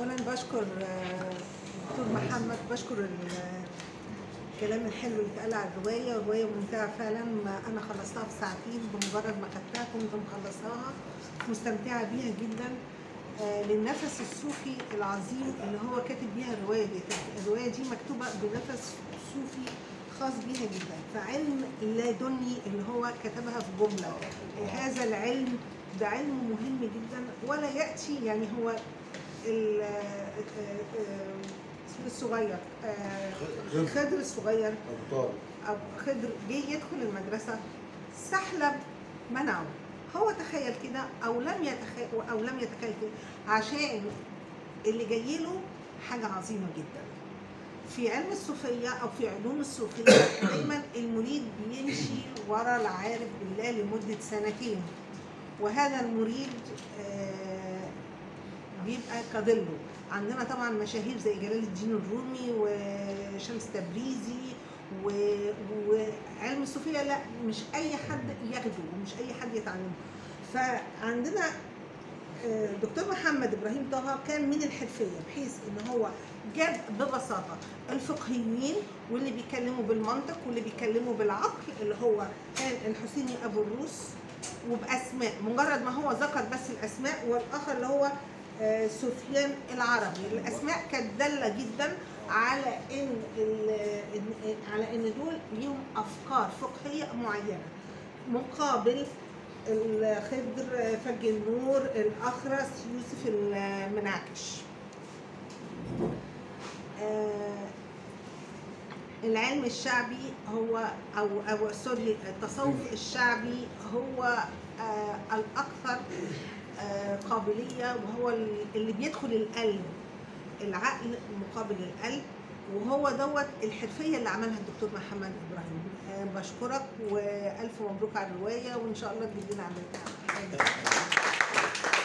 اولا بشكر آه، دكتور محمد بشكر ال- الكلام الحلو اللي اتقال على الروايه الروايه ممتعه فعلا ما انا خلصتها في ساعتين بمجرد ما خدتها كنت مخلصاها مستمتعه بيها جدا آه، للنفس الصوفي العظيم اللي هو كاتب بيها الروايه دي الروايه دي مكتوبه بنفس صوفي خاص بيها جدا فعلم لادني اللي هو كتبها في جمله هذا العلم ده علم مهم جدا ولا ياتي يعني هو ال- آه، آه، آه، اسمه الصغير آه، خضر. خضر الصغير ابو طالب او خضر جه يدخل المدرسه سحلب منعه هو تخيل كده او لم يتخيل او لم يتخيل كده عشان اللي جاي له حاجه عظيمه جدا في علم الصوفيه او في علوم الصوفيه دايما المريد بيمشي ورا العارف بالله لمده سنتين وهذا المريد آه، بيبقى كظله عندنا طبعا مشاهير زي جلال الدين الرومي وشمس تبريزي و- وعلم الصوفيه لا مش اي حد ياخده ومش اي حد يتعلمه فعندنا آه، دكتور محمد ابراهيم طه كان من الحرفيه بحيث ان هو جاب ببساطه الفقهيين واللي بيتكلموا بالمنطق واللي بيتكلموا بالعقل اللي هو كان الحسيني ابو الروس وباسماء مجرد ما هو ذكر بس الاسماء والاخر اللي هو آه، سفيان العربي الاسماء كانت داله جدا على ان ال- إن- على ان دول ليهم افكار فقهيه معينه مقابل الخضر فج النور الاخرس يوسف المنعكش آه، العلم الشعبي هو او او سوري التصوف الشعبي هو آه، الاكثر آه، قابليه وهو اللي بيدخل القلب العقل مقابل القلب وهو دوت الحرفيه اللي عملها الدكتور محمد ابراهيم آه، بشكرك والف مبروك على الروايه وان شاء الله تجيب لنا عملتها